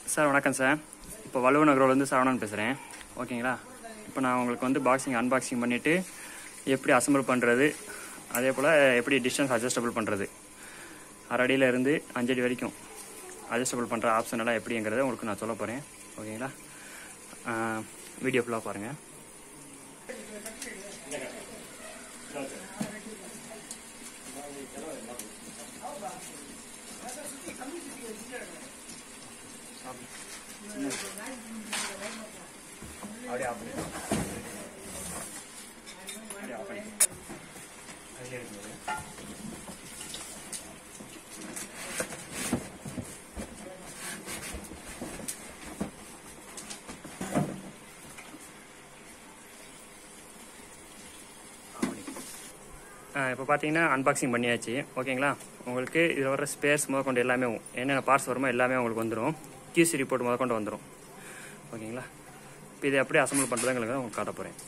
sir வணக்கம் sir இப்போ வலுவ நகரோலேருந்து சரவணன் பேசுகிறேன் ஓகேங்களா இப்போ நான் உங்களுக்கு வந்து பாக்ஸிங் அன்பாக்சிங் பண்ணிவிட்டு எப்படி அசம்பிள் பண்ணுறது அதே போல் எப்படி டிஸ்டன்ஸ் அட்ஜஸ்டபிள் பண்ணுறது அரை அடியில இருந்து அஞ்சு அடி வரைக்கும் அட்ஜஸ்டபிள் பண்ணுற ஆப்ஷன் எல்லாம் எப்படிங்கிறத உங்களுக்கு நான் சொல்ல போகிறேன் ஓகேங்களா வீடியோ ஃபுல்லாக பாருங்கள் அப்படியே ஆஃப் பண்ணிக்கலாம் அப்படியே ஆஃப் பண்ணிக்கலாம் அதிலே இருக்கும்போது இப்போ பார்த்தீங்கன்னா அன்பாக்சிங் பண்ணியாச்சு ஓகேங்களா உங்களுக்கு இதில் வர ஸ்பேர்ஸ் முதற்கொண்டு எல்லாமே என்னென்ன பார்ட்ஸ் வருமோ எல்லாமே உங்களுக்கு வந்துடும் கியூசி ரிப்போர்ட் முதற்கொண்டு வந்துடும் ஓகேங்களா இப்போ இதை எப்படி அசம்பிள் பண்ணுறதுங்கிறத உங்களுக்கு காட்ட போகிறேன்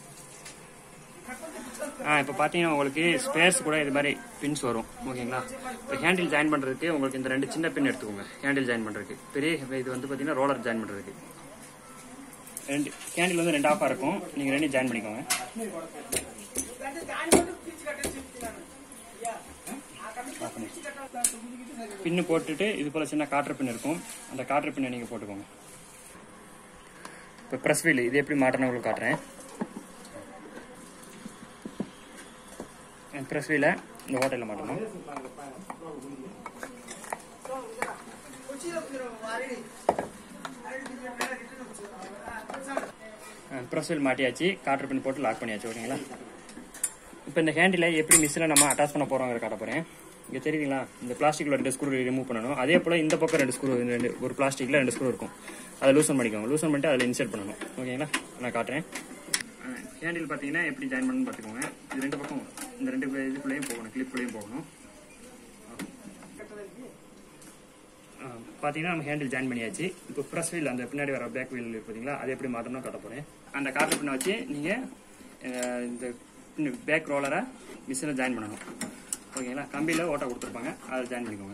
ஆ இப்போ பார்த்தீங்கன்னா உங்களுக்கு ஸ்பேர்ஸ் கூட இது மாதிரி பின்ஸ் வரும் ஓகேங்களா இப்போ ஹேண்டில் ஜாயின் பண்ணுறதுக்கு உங்களுக்கு இந்த ரெண்டு சின்ன பின் எடுத்துக்கோங்க ஹேண்டில் ஜாயின் பண்ணுறதுக்கு பெரிய இது வந்து பார்த்தீங்கன்னா ரோலர் ஜாயின் பண்ணுறதுக்கு ரெண்டு ஹேண்டில் வந்து ரெண்டு ஆஃபாக இருக்கும் நீங்கள் ரெண்டையும் ஜாயின் பண்ணிக்கோங்க பின்னு போட்டுட்டு இது போல சின்ன காற்று பின் இருக்கும் அந்த காற்று பின்னை நீங்கள் போட்டுக்கோங்க இப்போ ப்ரெஸ் வீல் இது எப்படி மாட்டணும் உங்களுக்கு காட்டுறேன் ப்ரெஸ் வீலை இந்த ஹோட்டலில் மாட்டணும் ப்ரெஸ் வீல் மாட்டியாச்சு காற்று பின் போட்டு லாக் பண்ணியாச்சு ஓகேங்களா இப்போ இந்த ஹேண்டில் எப்படி மிஷினில் நம்ம அட்டாச் பண்ண போகிறோங்கிற காட்ட போகிறேன் இங்கே தெரியுதுங்களா இந்த பிளாஸ்டிக்கில் ரெண்டு ஸ்க்ரூ ரிமூவ் பண்ணணும் அதே போல் இந்த பக்கம் ரெண்டு ஸ்க்ரூ ரெண்டு ஒரு பிளாஸ்டிக்கில் ரெண்டு ஸ்க்ரூ இருக்கும் அதை லூசன் பண்ணிக்கோங்க லூசன் பண்ணிட்டு அதில் இன்சர்ட் பண்ணணும் ஓகேங்களா நான் காட்டுறேன் ஹேண்டில் பார்த்தீங்கன்னா எப்படி ஜாயின் பண்ணணும்னு பார்த்துக்கோங்க இது ரெண்டு பக்கம் இந்த ரெண்டு இதுக்குள்ளேயும் போகணும் கிளிப்புக்குள்ளேயும் போகணும் பார்த்தீங்கன்னா நம்ம ஹேண்டில் ஜாயின் பண்ணியாச்சு இப்போ ப்ரெஸ் வீல் அந்த பின்னாடி வர பேக் வீல் பார்த்தீங்களா அதை எப்படி மாட்டணும்னு காட்ட போகிறேன் அந்த காற்று பின்ன வச்சு நீங்கள் இந்த பேக் ரோலரை மிஷினில் ஜாயின் பண்ணணும் ஓகேங்களா கம்பியில் ஓட்டை கொடுத்துருப்பாங்க அதை ஜாயின் பண்ணிக்கோங்க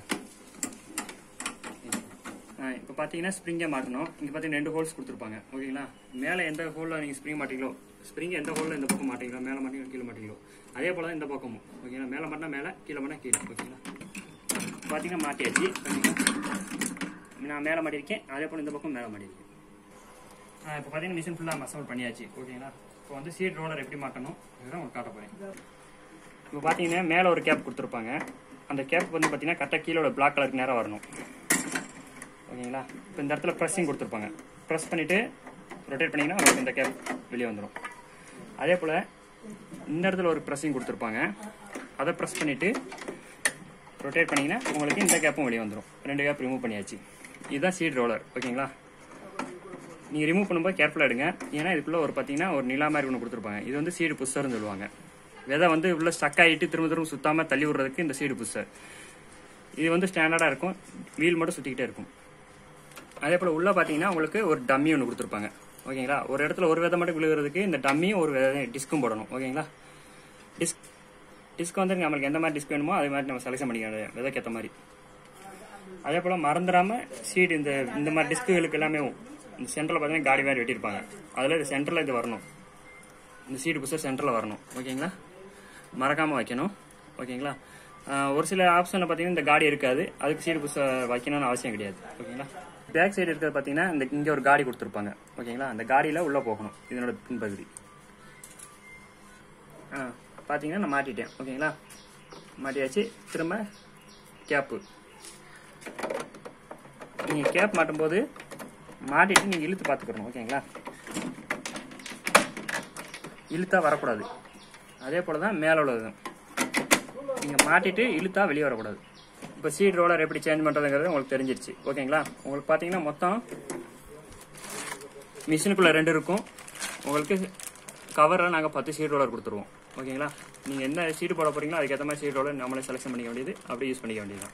இப்போ பார்த்தீங்கன்னா ஸ்ப்ரிங்கை மாட்டணும் இங்கே பார்த்தீங்கன்னா ரெண்டு ஹோல்ஸ் கொடுத்துருப்பாங்க ஓகேங்களா மேலே எந்த ஹோலில் நீங்கள் ஸ்ப்ரிங் மாட்டீங்களோ ஸ்ப்ரிங் எந்த ஹோலில் இந்த பக்கம் மாட்டீங்களோ மேலே மாட்டீங்களோ கீழே மாட்டீங்களோ அதே போல் தான் இந்த பக்கமும் ஓகேங்களா மேலே மாட்டினா மேலே கீழே மாட்டினா கீழே ஓகேங்களா பார்த்தீங்கன்னா மாட்டியாச்சு நான் மேலே மாட்டியிருக்கேன் அதே போல் இந்த பக்கம் மேலே மாட்டியிருக்கேன் இப்போ பார்த்தீங்கன்னா மிஷின் ஃபுல்லாக அசம்பிள் பண்ணியாச்சு ஓகேங்களா இப்போ வந்து சீட் ரோலர் எப்படி மாட்டணும் இதுதான் உங்களுக்கு காட்ட போகிறேன் இப்போ பார்த்தீங்கன்னா மேலே ஒரு கேப் கொடுத்துருப்பாங்க அந்த கேப் வந்து பார்த்தீங்கன்னா கரெக்டாக கீழே பிளாக் கலருக்கு நேராக வரணும் ஓகேங்களா இப்போ இந்த இடத்துல ப்ரெஸ்ஸிங் கொடுத்துருப்பாங்க ப்ரெஸ் பண்ணிவிட்டு ரொட்டேட் பண்ணிங்கன்னா உங்களுக்கு இந்த கேப் வெளியே வந்துடும் அதே போல் இந்த இடத்துல ஒரு ப்ரெஸ்ஸிங் கொடுத்துருப்பாங்க அதை ப்ரெஸ் பண்ணிவிட்டு ரொட்டேட் பண்ணிங்கன்னா உங்களுக்கு இந்த கேப்பும் வெளியே வந்துடும் ரெண்டு கேப் ரிமூவ் பண்ணியாச்சு இதுதான் சீட் ரோலர் ஓகேங்களா நீங்கள் ரிமூவ் பண்ணும்போது கேர்ஃபுல்லாக எடுங்க ஏன்னா இதுக்குள்ளே ஒரு பார்த்தீங்கன்னா ஒரு நிலா மாதிரி ஒன்று கொடுத்துருப்பாங்க இது வந்து சீடு புஷ்ஷர்னு சொல்லுவாங்க விதை வந்து உள்ள ஸ்டக் ஆகிட்டு திரும்ப திரும்ப சுத்தாமல் தள்ளி விடுறதுக்கு இந்த சீடு புஷ்ஷர் இது வந்து ஸ்டாண்டர்டாக இருக்கும் வீல் மட்டும் சுற்றிக்கிட்டே இருக்கும் அதே போல் உள்ளே பார்த்தீங்கன்னா உங்களுக்கு ஒரு டம்மி ஒன்று கொடுத்துருப்பாங்க ஓகேங்களா ஒரு இடத்துல ஒரு விதை மட்டும் விழுகிறதுக்கு இந்த டம்மியும் ஒரு விதை டிஸ்க்கும் போடணும் ஓகேங்களா டிஸ்க் டிஸ்க் வந்து நம்மளுக்கு எந்த மாதிரி டிஸ்க் வேணுமோ அதே மாதிரி நம்ம செலக்ஷன் பண்ணிக்கணும் விதைக்கு ஏற்ற மாதிரி அதே போல் மறந்துடாமல் சீட் இந்த இந்த மாதிரி டிஸ்க்குகளுக்கு எல்லாமே இந்த சென்டரில் பார்த்தீங்கன்னா காடி மாதிரி வெட்டியிருப்பாங்க அதில் இது சென்டரில் இது வரணும் இந்த சீடு புதுசாக சென்டரில் வரணும் ஓகேங்களா மறக்காமல் வைக்கணும் ஓகேங்களா ஒரு சில ஆப்ஷனில் பார்த்தீங்கன்னா இந்த காடி இருக்காது அதுக்கு சீடு புதுசாக வைக்கணும்னு அவசியம் கிடையாது ஓகேங்களா பேக் சைடு இருக்கிறது பார்த்தீங்கன்னா இந்த இங்கே ஒரு காடி கொடுத்துருப்பாங்க ஓகேங்களா அந்த காடியில் உள்ளே போகணும் இதனோட பின்பகுதி ஆ பார்த்தீங்கன்னா நான் மாட்டிட்டேன் ஓகேங்களா மாட்டியாச்சு திரும்ப கேப்பு நீங்கள் கேப் மாட்டும்போது மாட்டிட்டு நீங்கள் இழுத்து பார்த்துக்கணும் ஓகேங்களா இழுத்தா வரக்கூடாது அதே போல் தான் மேலே உள்ளது நீங்கள் மாட்டிட்டு இழுத்தா வெளியே வரக்கூடாது இப்போ சீட் ரோலர் எப்படி சேஞ்ச் பண்ணுறதுங்கிறது உங்களுக்கு தெரிஞ்சிருச்சு ஓகேங்களா உங்களுக்கு பார்த்தீங்கன்னா மொத்தம் மிஷினுக்குள்ளே ரெண்டு இருக்கும் உங்களுக்கு கவரில் நாங்கள் பத்து சீட் ரோலர் கொடுத்துருவோம் ஓகேங்களா நீங்கள் என்ன சீட்டு போட போகிறீங்களோ அதுக்கேற்ற மாதிரி சீட் ரோலர் நம்மளே செலக்ஷன் பண்ணிக்க வேண்டியது அப்படியே யூஸ் பண்ணிக்க வேண்டியது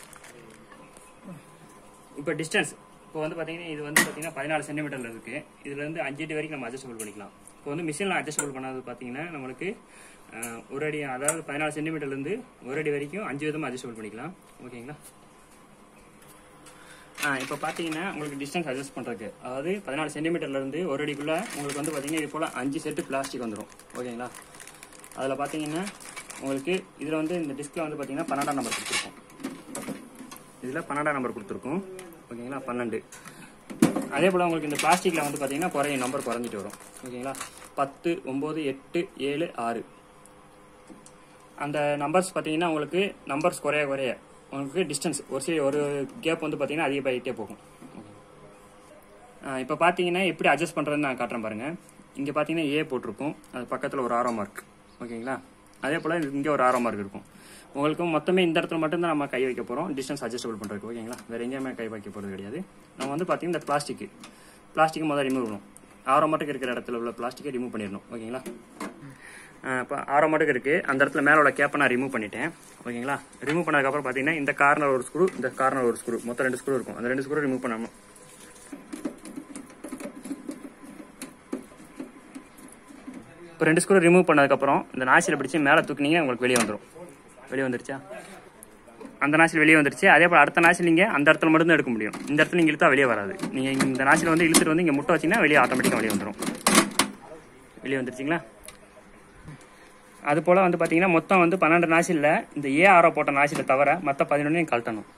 இப்போ டிஸ்டன்ஸ் இப்போ வந்து பார்த்தீங்கன்னா இது வந்து பார்த்தீங்கன்னா பதினாலு சென்டிமீட்டரில் இருக்குது இதுலேருந்து அஞ்சு அடி வரைக்கும் நம்ம அட்ஜஸ்டபிள் பண்ணிக்கலாம் இப்போ வந்து மிஷினில் அட்ஜஸ்டபிள் பண்ணாது பார்த்தீங்கன்னா நம்மளுக்கு அஹ், ஒரு அடி அதாவது பதினாலு சென்டிமீட்டர்லேருந்து ஒரு அடி வரைக்கும் அஞ்சு விதமாக அட்ஜஸ்டபிள் பண்ணிக்கலாம் ஓகேங்களா ஆ இப்போ பார்த்தீங்கன்னா உங்களுக்கு டிஸ்டன்ஸ் அட்ஜஸ்ட் பண்ணுறதுக்கு அதாவது பதினாலு சென்டிமீட்டர்லேருந்து ஒரு அடிக்குள்ளே உங்களுக்கு வந்து பார்த்தீங்கன்னா இது போல் அஞ்சு செட்டு பிளாஸ்டிக் வந்துடும் ஓகேங்களா அதில் பார்த்தீங்கன்னா உங்களுக்கு இதில் வந்து இந்த டிஸ்கில் வந்து பார்த்தீங்கன்னா பன்னெண்டாம் நம்பர் கொடுத்துருக்கோம் இதில் பன்னெண்டாம் நம்பர் கொடுத்துருக்கோம் ஓகேங்களா பன்னெண்டு அதே போல் உங்களுக்கு இந்த பிளாஸ்டிக்கில் வந்து பார்த்தீங்கன்னா குறைய நம்பர் குறைஞ்சிட்டு வரும் ஓகேங்களா பத்து ஒம்பது எட்டு ஏழு ஆறு அந்த நம்பர்ஸ் பார்த்தீங்கன்னா உங்களுக்கு நம்பர்ஸ் குறைய குறைய உங்களுக்கு டிஸ்டன்ஸ் ஒரு சில ஒரு கேப் வந்து பார்த்தீங்கன்னா அதிகமாகிட்டே போகும் இப்போ பார்த்தீங்கன்னா எப்படி அட்ஜஸ்ட் பண்ணுறதுன்னு நான் காட்டுறேன் பாருங்கள் இங்கே பார்த்தீங்கன்னா ஏ போட்டிருக்கும் அது பக்கத்தில் ஒரு ஆரோ மார்க் ஓகேங்களா அதே போல் இங்கே ஒரு ஆரோ மார்க் இருக்கும் உங்களுக்கு மொத்தமே இந்த இடத்துல மட்டும்தான் நம்ம கை வைக்க போகிறோம் டிஸ்டன்ஸ் அட்ஜஸ்டபிள் பண்ணுறதுக்கு ஓகேங்களா வேறு எங்கேயுமே கை வைக்க போகிறது கிடையாது நம்ம வந்து பார்த்தீங்கன்னா இந்த பிளாஸ்டிக் பிளாஸ்டிக் முதல்ல ரிமூவ் பண்ணணும் ஆரோ மட்டுக்கு இருக்கிற இடத்துல உள்ள பிளாஸ்டிக்கை ரிமூவ் பண்ணிடணும் ஓகேங்களா இப்போ ஆரோ மட்டுக்கு இருக்குது அந்த இடத்துல மேலே உள்ள கேப்பை நான் ரிமூவ் பண்ணிட்டேன் ஓகேங்களா ரிமூவ் பண்ணதுக்கப்புறம் பார்த்தீங்கன்னா இந்த கார்னர் ஒரு ஸ்க்ரூ இந்த கார்னர் ஒரு ஸ்க்ரூ மொத்தம் ரெண்டு ஸ்க்ரூ இருக்கும் அந்த ரெண்டு ஸ்க்ரூ ரிமூவ் பண்ணணும் இப்போ ரெண்டு ஸ்க்ரூ ரிமூவ் பண்ணதுக்கப்புறம் இந்த நாசியில் பிடிச்சி மேலே தூக்குனீங்க உங்களுக்கு வெளியே வந்துடும் வெளியே வந்துருச்சா அந்த நாசில் வெளியே வந்துருச்சு அதே போல் அடுத்த நாசில் நீங்கள் அந்த இடத்துல மட்டும் தான் எடுக்க முடியும் இந்த இடத்துல நீங்கள் இழுத்தா வெளியே வராது நீங்கள் இந்த நாசில் வந்து இழுத்துட்டு வந்து இங்கே முட்டை வச்சிங்கன்னா வெளியே ஆட்டோமேட்டிக்காக வெளியே வந்துடும் வெளியே வந்துருச்சிங்களா அது போல் வந்து பார்த்தீங்கன்னா மொத்தம் வந்து பன்னெண்டு நாசிலில் இந்த ஏ ஆரோ போட்ட நாசியில் தவிர மற்ற பதினொன்றையும் கழட்டணும்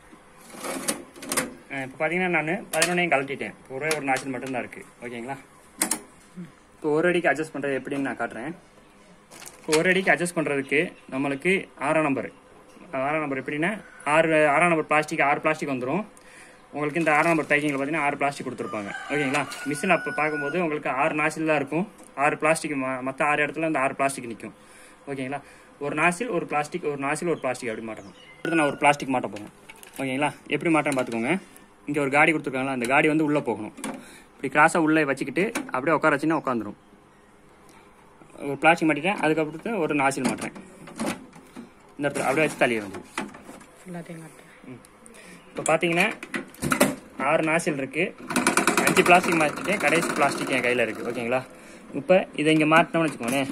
இப்போ பார்த்தீங்கன்னா நான் பதினொன்றையும் கழட்டிட்டேன் இப்போ ஒரே ஒரு நாசில் மட்டும்தான் இருக்குது ஓகேங்களா இப்போ ஒரு அடிக்கு அட்ஜஸ்ட் பண்ணுறது எப்படின்னு நான் காட்டுறேன் இப்போ ஒரு அடிக்கு அட்ஜஸ்ட் பண்ணுறதுக்கு நம்மளுக்கு ஆறாம் நம்பர் ஆறாம் நம்பர் எப்படின்னா ஆறு ஆறாம் நம்பர் பிளாஸ்டிக் ஆறு பிளாஸ்டிக் வந்துடும் உங்களுக்கு இந்த ஆறாம் நம்பர் பேக்கிங்கில் பார்த்தீங்கன்னா ஆறு பிளாஸ்டிக் கொடுத்துருப்பாங்க ஓகேங்களா மிஷின் அப்போ பார்க்கும்போது உங்களுக்கு ஆறு நாசில் தான் இருக்கும் ஆறு பிளாஸ்டிக் மற்ற ஆறு இடத்துல இந்த ஆறு பிளாஸ்டிக் நிற்கும் ஓகேங்களா ஒரு நாசில் ஒரு பிளாஸ்டிக் ஒரு நாசில் ஒரு பிளாஸ்டிக் அப்படி மாட்டணும் அடுத்து நான் ஒரு பிளாஸ்டிக் மாட்ட போகிறேன் ஓகேங்களா எப்படி மாட்டேன்னு பார்த்துக்கோங்க இங்கே ஒரு காடி கொடுத்துருக்காங்களா அந்த காடி வந்து உள்ளே போகணும் இப்படி கிராஸாக உள்ளே வச்சுக்கிட்டு அப்படியே உட்கார வச்சுன்னா உட்காந்துரும் ஒரு பிளாஸ்டிக் மாட்டிட்டேன் அதுக்கப்புறத்து ஒரு நாசில் மாட்டுறேன் இந்த இடத்துல அப்படியே வச்சு தள்ளிய வந்து எல்லாத்தையும் காட்டுறேன் இப்போ பார்த்தீங்கன்னா ஆறு நாசில் இருக்குது அஞ்சு பிளாஸ்டிக் மாற்றிட்டேன் கடைசி பிளாஸ்டிக் என் கையில் இருக்குது ஓகேங்களா இப்போ இதை இங்கே மாட்டினோம்னு வச்சுக்கோங்களேன்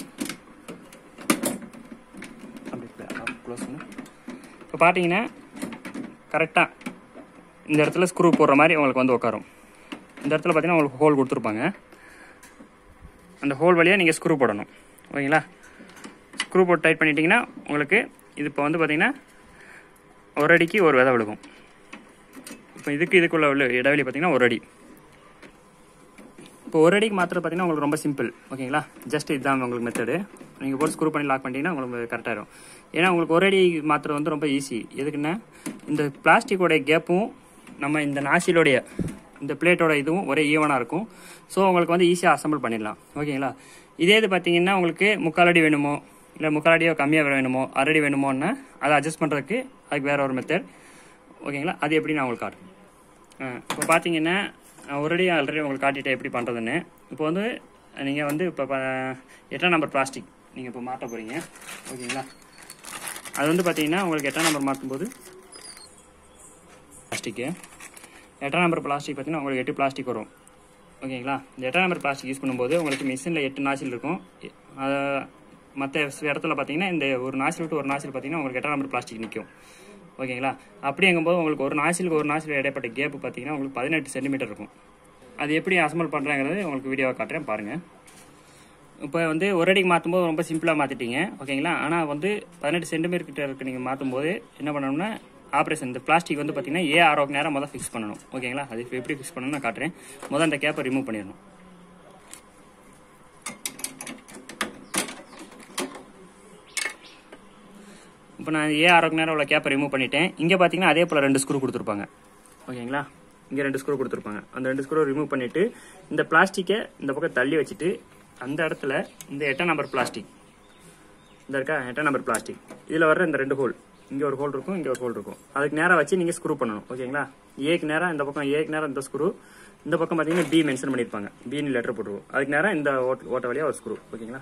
அப்படி க்ளோஸ் பண்ணு இப்போ பார்த்தீங்கன்னா கரெக்டாக இந்த இடத்துல ஸ்க்ரூ போடுற மாதிரி உங்களுக்கு வந்து உட்காரும் இந்த இடத்துல பார்த்தீங்கன்னா உங்களுக்கு ஹோல் கொடுத்துருப்பாங்க அந்த ஹோல் வழியாக நீங்கள் ஸ்க்ரூ போடணும் ஓகேங்களா ஸ்க்ரூ போட்டு டைட் பண்ணிட்டீங்கன்னா உங்களுக்கு இது இப்போ வந்து பார்த்தீங்கன்னா ஒரு அடிக்கு ஒரு விதை விழுகும் இப்போ இதுக்கு இதுக்குள்ள உள்ள இடைவெளி பார்த்தீங்கன்னா ஒரு அடி இப்போ ஒரு அடிக்கு மாத்திரம் பார்த்தீங்கன்னா உங்களுக்கு ரொம்ப சிம்பிள் ஓகேங்களா ஜஸ்ட் இதுதான் உங்களுக்கு மெத்தடு நீங்கள் போட்டு ஸ்க்ரூ பண்ணி லாக் பண்ணிட்டீங்கன்னா உங்களுக்கு கரெக்டாக இருக்கும் ஏன்னா உங்களுக்கு ஒரு அடி மாத்திரம் வந்து ரொம்ப ஈஸி எதுக்குன்னா இந்த பிளாஸ்டிக்கோடைய கேப்பும் நம்ம இந்த நாசிலோடைய இந்த பிளேட்டோட இதுவும் ஒரே ஈவனாக இருக்கும் ஸோ உங்களுக்கு வந்து ஈஸியாக அசம்பிள் பண்ணிடலாம் ஓகேங்களா இதே இது பார்த்தீங்கன்னா உங்களுக்கு முக்கால் அடி வேணுமோ இல்லை முக்கால் அடியோ கம்மியாக வேணுமோ அரை அடி வேணுமோன்னா அதை அட்ஜஸ்ட் பண்ணுறதுக்கு அதுக்கு வேற ஒரு மெத்தட் ஓகேங்களா அது எப்படி நான் உங்களுக்கு காட்டுறேன் இப்போ பார்த்தீங்கன்னா ஒரு அடி ஆல்ரெடி உங்களுக்கு காட்டிட்டேன் எப்படி பண்ணுறதுன்னு இப்போ வந்து நீங்கள் வந்து இப்போ ப- எட்டாம் நம்பர் பிளாஸ்டிக் நீங்கள் இப்போ மாட்ட போகிறீங்க ஓகேங்களா அது வந்து பார்த்தீங்கன்னா உங்களுக்கு எட்டாம் நம்பர் மாட்டும்போது பிளாஸ்டிக்கு எட்டாம் நம்பர் பிளாஸ்டிக் பார்த்தீங்கன்னா உங்களுக்கு எட்டு பிளாஸ்டிக் வரும் ஓகேங்களா இந்த எட்டாம் நம்பர் பிளாஸ்டிக் யூஸ் பண்ணும்போது உங்களுக்கு மிஷினில் எட்டு நாசில் இருக்கும் அதை மற்ற இடத்துல பார்த்தீங்கன்னா இந்த ஒரு நாசில் விட்டு ஒரு நாசில் பார்த்தீங்கன்னா உங்களுக்கு எட்டாம் நம்பர் பிளாஸ்டிக் நிற்கும் ஓகேங்களா அப்படிங்கும்போது உங்களுக்கு ஒரு நாசிலுக்கு ஒரு நாசில் இடைப்பட்ட கேப் பார்த்தீங்கன்னா உங்களுக்கு பதினெட்டு சென்டிமீட்டர் இருக்கும் அது எப்படி அசம்பிள் பண்ணுறாங்கிறது உங்களுக்கு வீடியோவை காட்டுறேன் பாருங்கள் இப்போ வந்து ஒரு அடிக்கு மாற்றும்போது ரொம்ப சிம்பிளாக மாற்றிட்டீங்க ஓகேங்களா ஆனால் வந்து பதினெட்டு சென்டிமீட்டர் கிட்ட இருக்கு நீங்கள் மாற்றும்போது என்ன பண்ணணும்னா ஆப்ரேஷன் இந்த பிளாஸ்டிக் வந்து பார்த்தீங்கன்னா ஏ ஆரோக்கு நேரம் முதல் ஃபிக்ஸ் பண்ணணும் ஓகேங்களா அது இப்போ எப்படி ஃபிக்ஸ் பண்ணணும்னு நான் காட்டுறேன் முதல் அந்த கேப்பை ரிமூவ் பண்ணிடணும் இப்போ நான் ஏ ஆரோக்கு நேரம் உள்ள கேப்பை ரிமூவ் பண்ணிட்டேன் இங்கே பார்த்தீங்கன்னா அதே போல் ரெண்டு ஸ்க்ரூ கொடுத்துருப்பாங்க ஓகேங்களா இங்கே ரெண்டு ஸ்க்ரூ கொடுத்துருப்பாங்க அந்த ரெண்டு ஸ்க்ரூ ரிமூவ் பண்ணிவிட்டு இந்த பிளாஸ்டிக்கை இந்த பக்கம் தள்ளி வச்சுட்டு அந்த இடத்துல இந்த எட்டாம் நம்பர் பிளாஸ்டிக் இந்த இருக்கா எட்டாம் நம்பர் பிளாஸ்டிக் இதில் வர்ற இந்த ரெண்டு ஹோல் இங்கே ஒரு ஹோல் இருக்கும் இங்கே ஒரு ஹோல் இருக்கும் அதுக்கு நேராக வச்சு நீங்கள் ஸ்க்ரூ பண்ணணும் ஓகேங்களா ஏக்கு நேரம் இந்த பக்கம் ஏக்கு நேரம் இந்த ஸ்க்ரூ இந்த பக்கம் பார்த்தீங்கன்னா பி மென்ஷன் பண்ணியிருப்பாங்க பின்னு லெட்டர் போட்டுருவோம் அதுக்கு நேரம் இந்த ஓட்ட ஓட்ட வழியாக ஒரு ஸ்க்ரூ ஓகேங்களா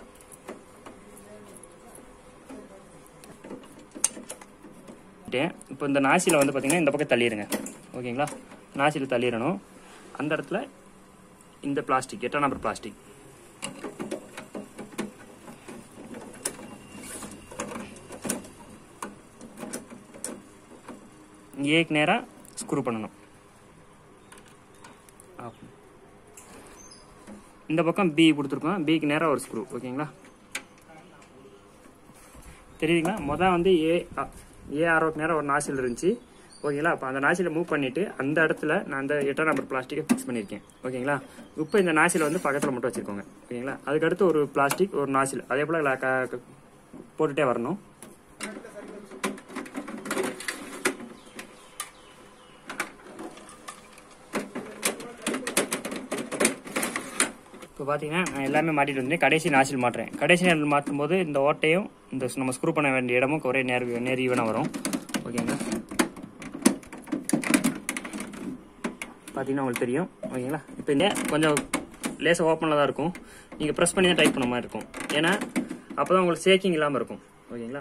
இப்போ இந்த நாசியில் வந்து பார்த்தீங்கன்னா இந்த பக்கம் தள்ளிடுங்க ஓகேங்களா நாசியில் தள்ளிடணும் அந்த இடத்துல இந்த பிளாஸ்டிக் எட்டாம் நம்பர் பிளாஸ்டிக் ஏக்கு நேராக ஸ்க்ரூ பண்ணணும் ஆஃப் இந்த பக்கம் பி கொடுத்துருக்கோம் பிக்கு நேராக ஒரு ஸ்க்ரூ ஓகேங்களா தெரியுதுங்களா மொதல் வந்து ஏ ஏ ஆரோக்கு நேரம் ஒரு நாசில் இருந்துச்சு ஓகேங்களா அப்போ அந்த நாசிலை மூவ் பண்ணிவிட்டு அந்த இடத்துல நான் அந்த எட்டாம் நம்பர் பிளாஸ்டிக்கை ஃபிக்ஸ் பண்ணியிருக்கேன் ஓகேங்களா இப்போ இந்த நாசில் வந்து பக்கத்தில் மட்டும் வச்சுருக்கோங்க ஓகேங்களா அதுக்கடுத்து ஒரு பிளாஸ்டிக் ஒரு நாசில் அதே போல் போட்டுகிட்டே வரணும் இப்போ பார்த்தீங்கன்னா நான் எல்லாமே மாட்டிட்டு வந்து கடைசி நாசில் மாட்டுறேன் கடைசி நாசில் மாட்டும் போது இந்த ஓட்டையும் இந்த நம்ம ஸ்க்ரூ பண்ண வேண்டிய இடமும் ஒரே நேர் நேர் ஈவனாக வரும் ஓகேங்களா பார்த்தீங்கன்னா உங்களுக்கு தெரியும் ஓகேங்களா இப்போ இந்த கொஞ்சம் லேசாக ஓப்பனில் தான் இருக்கும் நீங்கள் ப்ரெஸ் பண்ணி தான் டைப் பண்ண மாதிரி இருக்கும் ஏன்னா அப்போ தான் உங்களுக்கு சேக்கிங் இல்லாமல் இருக்கும் ஓகேங்களா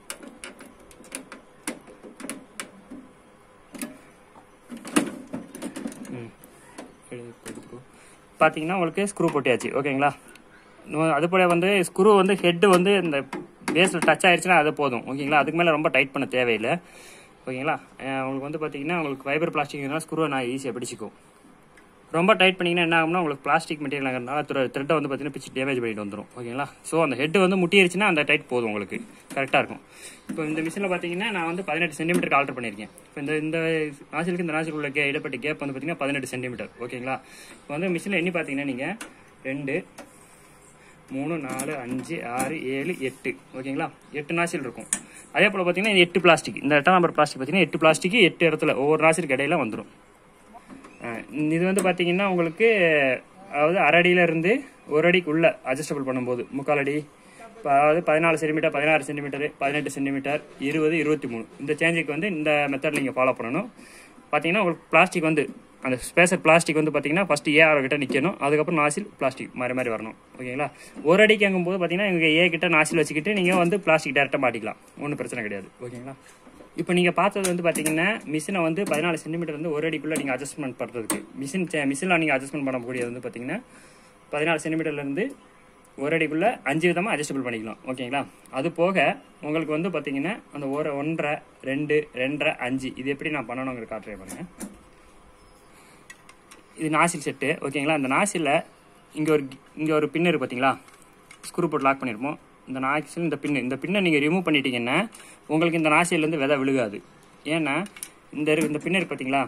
ம் பார்த்தீங்கன்னா உங்களுக்கு ஸ்க்ரூ போட்டியாச்சு ஓகேங்களா இன்னும் அது போல வந்து ஸ்க்ரூ வந்து ஹெட்டு வந்து இந்த பேஸில் டச் ஆயிடுச்சுன்னா அது போதும் ஓகேங்களா அதுக்கு மேலே ரொம்ப டைட் பண்ண தேவையில்லை ஓகேங்களா அஹ் உங்களுக்கு வந்து பார்த்தீங்கன்னா உங்களுக்கு ஃபைபர் பிளாஸ்டிக்னா ஸ்க்ரூவை நான் ஈஸியாக பிடிச்சிக்கும் ரொம்ப டைட் பண்ணிங்கன்னா என்ன ஆகும்னா உங்களுக்கு பிளாஸ்டிக் மெட்டீரியல்ங்கிறதுனால த்ரெட்டை வந்து பார்த்தீங்கன்னா பிச்சு டேமேஜ் பண்ணிட்டு வந்துடும் ஓகேங்களா ஸோ அந்த ஹெட் வந்து முட்டிருச்சுன்னா அந்த டைட் போதும் உங்களுக்கு கரெக்டாக இருக்கும் இப்போ இந்த மிஷினில் பார்த்தீங்கன்னா நான் வந்து பதினெட்டு சென்டிமீட்டருக்கு ஆல்டர் பண்ணியிருக்கேன் இப்போ இந்த இந்த நாசிலுக்கு இந்த நாசிலுக்கு உள்ள கே இடப்பட்ட கேப் வந்து பார்த்தீங்கன்னா பதினெட்டு சென்டிமீட்டர் ஓகேங்களா இப்போ வந்து மிஷினில் எண்ணி பார்த்தீங்கன்னா நீங்கள் ரெண்டு மூணு நாலு அஞ்சு ஆறு ஏழு எட்டு ஓகேங்களா எட்டு நாசில் இருக்கும் அதே போல் பார்த்தீங்கன்னா இது எட்டு பிளாஸ்டிக் இந்த எட்டாம் நம்பர் பிளாஸ்டிக் பார்த்தீங்கன்னா எட்டு பிளாஸ்டிக் எட்டு இடத்துல ஒவ்வொரு நாசிலுக்கு இடையில வந்துடும் அஹ் இது வந்து பார்த்தீங்கன்னா உங்களுக்கு அதாவது அரை அடியில இருந்து ஒரு அடிக்கு உள்ள அட்ஜஸ்டபிள் பண்ணும்போது முக்கால் அடி இப்போ அதாவது பதினாலு சென்டிமீட்டர் பதினாறு சென்டிமீட்டர் பதினெட்டு சென்டிமீட்டர் இருபது இருபத்தி மூணு இந்த சேஞ்சுக்கு வந்து இந்த மெத்தட் நீங்கள் ஃபாலோ பண்ணணும் பார்த்தீங்கன்னா உங்களுக்கு பிளாஸ்டிக் வந்து அந்த ஸ்பேசர் பிளாஸ்டிக் வந்து பார்த்தீங்கன்னா ஃபஸ்ட்டு ஏ ஆறு கிட்ட நிற்கணும் அதுக்கப்புறம் நாசில் பிளாஸ்டிக் மாறி மாறி வரணும் ஓகேங்களா ஒரு அடிக்கு அங்கும்போது பார்த்தீங்கன்னா இங்கே ஏ கிட்ட நாசில் வச்சுக்கிட்டு நீங்கள் வந்து பிளாஸ்டிக் டேரெக்டாக மாட்டிக்கலாம் ஒன்றும் பிரச்சனை கிடையாது ஓகேங்களா இப்போ நீங்கள் பார்த்தது வந்து பார்த்தீங்கன்னா மிஷினை வந்து பதினாலு சென்டிமீட்டர் வந்து ஒரு அடிக்குள்ளே நீங்கள் அட்ஜஸ்ட்மெண்ட் பண்ணுறதுக்கு மிஷின் மிஷினில் நீங்கள் அட்ஜஸ்ட்மெண்ட் பண்ணக்கூடியது வந்து பார்த்தீங்கன்னா பதினாலு சென்டிமீட்டர்லேருந்து ஒரு அடிக்குள்ளே அஞ்சு விதமாக அட்ஜஸ்டபிள் பண்ணிக்கலாம் ஓகேங்களா அது போக உங்களுக்கு வந்து பார்த்தீங்கன்னா அந்த ஒரு ஒன்றரை ரெண்டு ரெண்டரை அஞ்சு இது எப்படி நான் பண்ணணுங்கிற காட்டுறேன் பாருங்க இது நாசில் செட்டு ஓகேங்களா அந்த நாசிலில் இங்கே ஒரு இங்கே ஒரு பின் இருக்கு பார்த்தீங்களா ஸ்க்ரூ போட்டு லாக் பண்ணியிருப்போம் இந்த நாசில் இந்த பின்னு இந்த பின்னை நீங்கள் ரிமூவ் பண்ணிட்டீங்கன்னா உங்களுக்கு இந்த நாசிலேருந்து விதை விழுகாது ஏன்னா இந்த இருக்கு- இந்த பின்னு இருக்கு பார்த்தீங்களா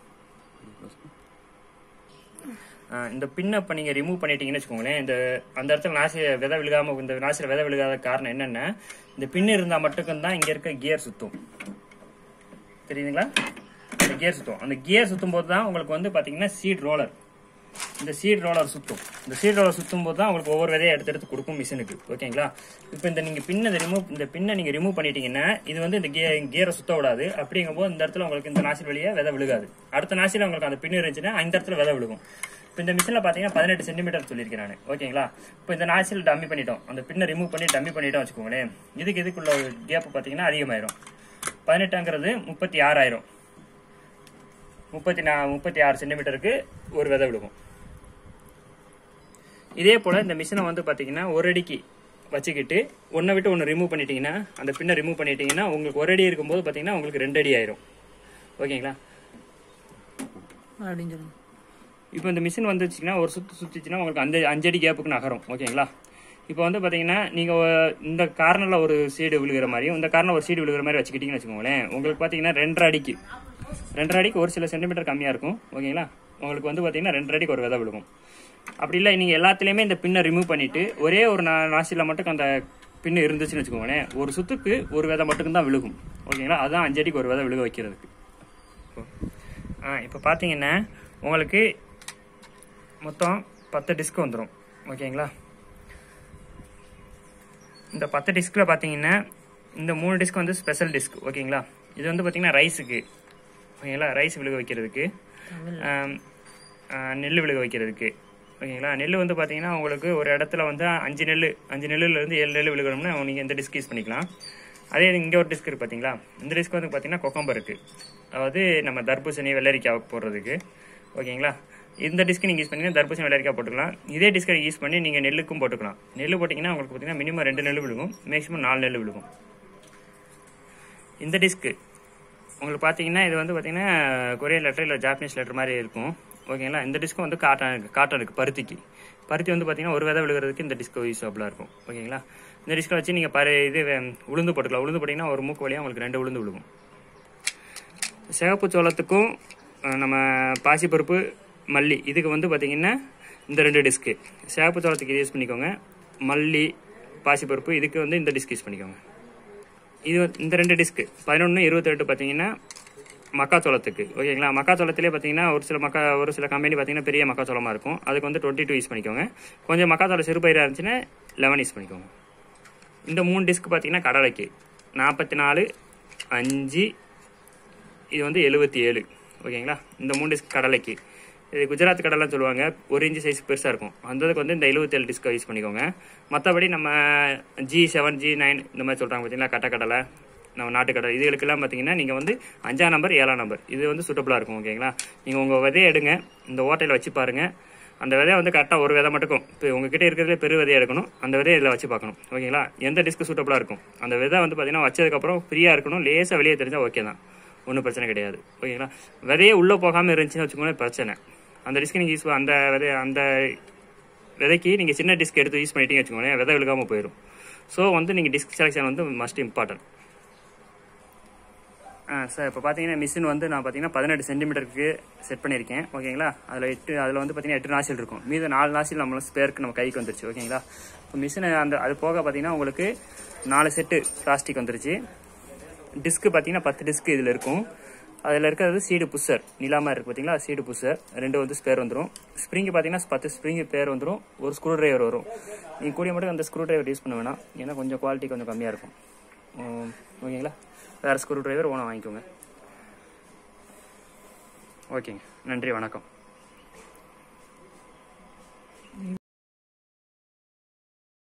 ஆ, இந்த பின்னை இப்போ நீங்கள் ரிமூவ் பண்ணிட்டீங்கன்னு வச்சுக்கோங்களேன் இந்த அந்த இடத்துல நாசி விதை விழுகாம இந்த நாசியில் விதை விழுகாத காரணம் என்னென்னா இந்த பின்னு இருந்தால் மட்டும் தான் இங்கே இருக்க கியர் சுத்தும் தெரியுதுங்களா அந்த கியர் சுத்தும் அந்த கியர் சுத்தும் போது தான் உங்களுக்கு வந்து பார்த்தீங்கன்னா சீட் ரோலர் இந்த சீட் ரோலர் சுத்தும் இந்த சீட் ரோலர் சுத்தும் போது தான் உங்களுக்கு ஒவ்வொரு விதையை எடுத்து எடுத்து கொடுக்கும் மிஷினுக்கு ஓகேங்களா இப்போ இந்த நீங்கள் பின்னை ரிமூவ் இந்த பின்னை நீங்கள் ரிமூவ் பண்ணிட்டீங்கன்னா இது வந்து இந்த கியர் கியரை சுத்த விடாது அப்படிங்கும்போது இந்த இடத்துல உங்களுக்கு இந்த நாசில் வழியா விதை விழுகாது அடுத்த நாசில் உங்களுக்கு அந்த பின்னு இருந்துச்சுன்னா அந்த இடத்துல விதை விழுகும் இப்போ இந்த மிஷினில் பார்த்தீங்கன்னா பதினெட்டு சென்டிமீட்டர் சொல்லியிருக்கேன் நான் ஓகேங்களா இப்போ இந்த நாசில் டம்மி பண்ணிட்டோம் அந்த பின்னை ரிமூவ் பண்ணி டம்மி பண்ணிட்டோம் வச்சுக்கோங்களேன் இதுக்கு இதுக்குள்ள கேப் பார்த்தீங்கன்னா அதிகமாயிரும் பதினெட்டாங்கிறது முப்பத்தி ஆறாயிரம் முப்பத்தி நா முப்பத்தி ஆறு சென்டிமீட்டருக்கு ஒரு விதை விழுகும் இதே போல் இந்த மிஷினை வந்து பார்த்தீங்கன்னா ஒரு அடிக்கு வச்சுக்கிட்டு ஒன்றை விட்டு ஒன்று ரிமூவ் பண்ணிட்டீங்கன்னா அந்த பின்னை ரிமூவ் பண்ணிட்டீங்கன்னா உங்களுக்கு ஒரு அடி இருக்கும்போது பார்த்தீங்கன்னா உங்களுக்கு ரெண்டு அடி ஆயிரும் ஓகேங்களா அப்படின்னு சொல்லுங்க இப்போ இந்த மிஷின் வந்துச்சுன்னா ஒரு சுத்து சுத்திச்சுன்னா உங்களுக்கு அந்த அஞ்சு அடி கேப்புக்கு நகரும் ஓகேங்களா இப்போ வந்து பார்த்தீங்கன்னா நீங்கள் இந்த கார்னரில் ஒரு சீடு விழுகிற மாதிரியும் இந்த கார்னர் ஒரு சீடு விழுகிற மாதிரி வச்சுக்கிட்டீங்கன்னு வச்சுக்கோங்களேன் உங்களுக்கு பார்த்தீங்கன்னா ரெண்டரை அடிக்கு ரெண்டரை அடிக்கு ஒரு சில சென்டிமீட்டர் கம்மியாக இருக்கும் ஓகேங்களா உங்களுக்கு வந்து பார்த்தீங்கன்னா ரெண்டரை அடிக்கு ஒரு விதை விழுகும் அப்படி இல்லை நீங்கள் எல்லாத்துலேயுமே இந்த பின்னை ரிமூவ் பண்ணிவிட்டு ஒரே ஒரு நா நாசியில் மட்டும் அந்த பின்னு இருந்துச்சுன்னு வச்சுக்கோங்களேன் ஒரு சுத்துக்கு ஒரு விதை மட்டும் தான் விழுகும் ஓகேங்களா அதுதான் அஞ்சு அடிக்கு ஒரு விதை விழுக வைக்கிறதுக்கு ஆ இப்போ பார்த்தீங்கன்னா உங்களுக்கு மொத்தம் பத்து டிஸ்க் வந்துடும் ஓகேங்களா இந்த பத்து டிஸ்கில் பார்த்தீங்கன்னா இந்த மூணு டிஸ்க் வந்து ஸ்பெஷல் டிஸ்க் ஓகேங்களா இது வந்து பார்த்தீங்கன்னா ரைஸுக்கு ஓகேங்களா ரைஸ் விழுக வைக்கிறதுக்கு ஆம், ஆ, நெல் விழுக வைக்கிறதுக்கு ஓகேங்களா நெல் வந்து பார்த்தீங்கன்னா உங்களுக்கு ஒரு இடத்துல வந்து அஞ்சு நெல் அஞ்சு நெல்லுலேருந்து ஏழு நெல் விழுகணும்னா நீங்கள் இந்த டிஸ்க் யூஸ் பண்ணிக்கலாம் அதே இங்கே ஒரு டிஸ்க் இருக்குது பார்த்தீங்களா இந்த டிஸ்க் வந்து பார்த்தீங்கன்னா கொக்கம்பர் இருக்குது அதாவது நம்ம தர்பூசணி வெள்ளரிக்காய் போடுறதுக்கு ஓகேங்களா இந்த டிஸ்க் நீங்கள் யூஸ் பண்ணீங்கன்னா தர்பூசணி வெள்ளரிக்காய் போட்டுக்கலாம் இதே டிஸ்கை யூஸ் பண்ணி நீங்கள் நெல்லுக்கும் போட்டுக்கலாம் நெல் போட்டிங்கன்னா உங்களுக்கு பார்த்தீங்கன்னா மினிமம் ரெண்டு நெல் விழுகும் மேக்ஸிமம் நாலு நெல் விழுகும் இந்த டிஸ்க்கு உங்களுக்கு பார்த்தீங்கன்னா இது வந்து பார்த்தீங்கன்னா கொரியன் லெட்டர் இல்லை ஜாப்பனீஸ் லெட்டர் மாதிரி இருக்கும் ஓகேங்களா இந்த டிஸ்க்கு வந்து காட்டன் காட்டனுக்கு பருத்திக்கு பருத்தி வந்து பார்த்தீங்கன்னா ஒரு விதை விழுகிறதுக்கு இந்த டிஸ்க் யூஸ்ஃபுல்லாக இருக்கும் ஓகேங்களா இந்த டிஸ்க்கை வச்சு நீங்கள் பரு இது வே- உளுந்து போட்டுக்கலாம் உளுந்து போட்டிங்கன்னா ஒரு மூக்கு வழியாக உங்களுக்கு ரெண்டு உளுந்து விழுகும் சிகப்பு சோளத்துக்கும் அஹ், நம்ம பாசிப்பருப்பு மல்லி இதுக்கு வந்து பார்த்தீங்கன்னா இந்த ரெண்டு டிஸ்க்கு சிகப்பு சோளத்துக்கு யூஸ் பண்ணிக்கோங்க மல்லி பாசிப்பருப்பு இதுக்கு வந்து இந்த டிஸ்க் யூஸ் பண்ணிக்கோங்க இது வந்து- இந்த ரெண்டு டிஸ்க்கு பதினொன்று இருபத்தெட்டு பார்த்தீங்கன்னா மக்காச்சோளத்துக்கு ஓகேங்களா மக்காச்சோளத்திலே பார்த்தீங்கன்னா ஒரு சில மக்கா ஒரு சில கம்பெனி பார்த்தீங்கன்னா பெரிய மக்காச்சோளமாக இருக்கும் அதுக்கு வந்து டுவெண்ட்டி டூ யூஸ் பண்ணிக்கோங்க கொஞ்சம் மக்காச்சோளம் சிறுபயிராக இருந்துச்சுன்னா லெவன் யூஸ் பண்ணிக்கோங்க இந்த மூணு டிஸ்க் பார்த்தீங்கன்னா கடலைக்கு நாற்பத்தி நாலு அஞ்சு இது வந்து எழுபத்தி ஏழு ஓகேங்களா இந்த மூணு டிஸ்க் கடலைக்கு இது குஜராத் கடலைன்னு சொல்லுவாங்க ஒரு இன்ச்சு சைஸ் பெருசாக இருக்கும் அந்த இதுக்கு வந்து இந்த எழுபத்தேழு டிஸ்க் யூஸ் பண்ணிக்கோங்க மற்றபடி நம்ம ஜி செவன் ஜி நைன் இந்த மாதிரி சொல்கிறாங்க பார்த்தீங்களா கட்டக்கடலை நம்ம நாட்டுக்கடலை இதுகளுக்கெல்லாம் பார்த்தீங்கன்னா நீங்கள் வந்து அஞ்சாம் நம்பர் ஏழாம் நம்பர் இது வந்து சூட்டபுளாக இருக்கும் ஓகேங்களா நீங்கள் உங்கள் விதையை எடுங்க இந்த ஓட்டையில் வச்சு பாருங்கள் அந்த விதையை வந்து கரெக்டாக ஒரு விதை மட்டும் இப்போ உங்ககிட்ட இருக்கிறதுலே பெரு விதையை எடுக்கணும் அந்த விதையை இதில் வச்சு பார்க்கணும் ஓகேங்களா எந்த டிஸ்க் சூட்டபுளாக இருக்கும் அந்த விதை வந்து பார்த்தீங்கன்னா வச்சதுக்கப்புறம் ஃப்ரீயாக இருக்கணும் லேசாக வெளியே தெரிஞ்சால் ஓகே தான் ஒன்றும் பிரச்சனை கிடையாது ஓகேங்களா விதையே உள்ளே போகாமல் இருந்துச்சுன்னு வச்சுக்கோங்களேன் பிரச்சனை அந்த டிஸ்க் நீங்கள் யூஸ் அந்த விதை அந்த விதைக்கு நீங்கள் சின்ன டிஸ்க் எடுத்து யூஸ் பண்ணிட்டீங்க வச்சுக்கோங்களேன் விதை விழுகாமல் போயிடும் ஸோ வந்து நீங்கள் டிஸ்க் செலெக்ஷன் வந்து மஸ்ட் இம்பார்ட்டன்ட் ஆ சார் இப்போ பார்த்தீங்கன்னா மிஷின் வந்து நான் பார்த்தீங்கன்னா பதினெட்டு சென்டிமீட்டருக்கு செட் பண்ணியிருக்கேன் ஓகேங்களா அதில் எட்டு அதில் வந்து பார்த்தீங்கன்னா எட்டு நாசில் இருக்கும் மீது நாலு நாசில் நம்மளும் ஸ்பேருக்கு நம்ம கைக்கு வந்துருச்சு ஓகேங்களா இப்போ மிஷின் அந்த அது போக பார்த்தீங்கன்னா உங்களுக்கு நாலு செட்டு பிளாஸ்டிக் வந்துருச்சு டிஸ்க்கு பார்த்தீங்கன்னா பத்து டிஸ்க் இதில் இருக்கும் அதில் இருக்கிறது சீடு புஷர் நிலாமல் இருக்குது பார்த்தீங்களா சீடு புஷர் ரெண்டு வந்து ஸ்பேர் வந்துடும் ஸ்ப்ரிங்கு பார்த்தீங்கன்னா பத்து ஸ்ப்ரிங்கு பேர் வந்துடும் ஒரு ஸ்க்ரூ டிரைவர் வரும் நீங்கள் கூடிய மட்டும் அந்த ஸ்க்ரூ டிரைவர் யூஸ் பண்ண வேணாம் ஏன்னா கொஞ்சம் குவாலிட்டி கொஞ்சம் கம்மியாக இருக்கும் உம், ஓகேங்களா வேறு ஸ்க்ரூ டிரைவர் ஓனாக வாங்கிக்கோங்க ஓகேங்க நன்றி வணக்கம்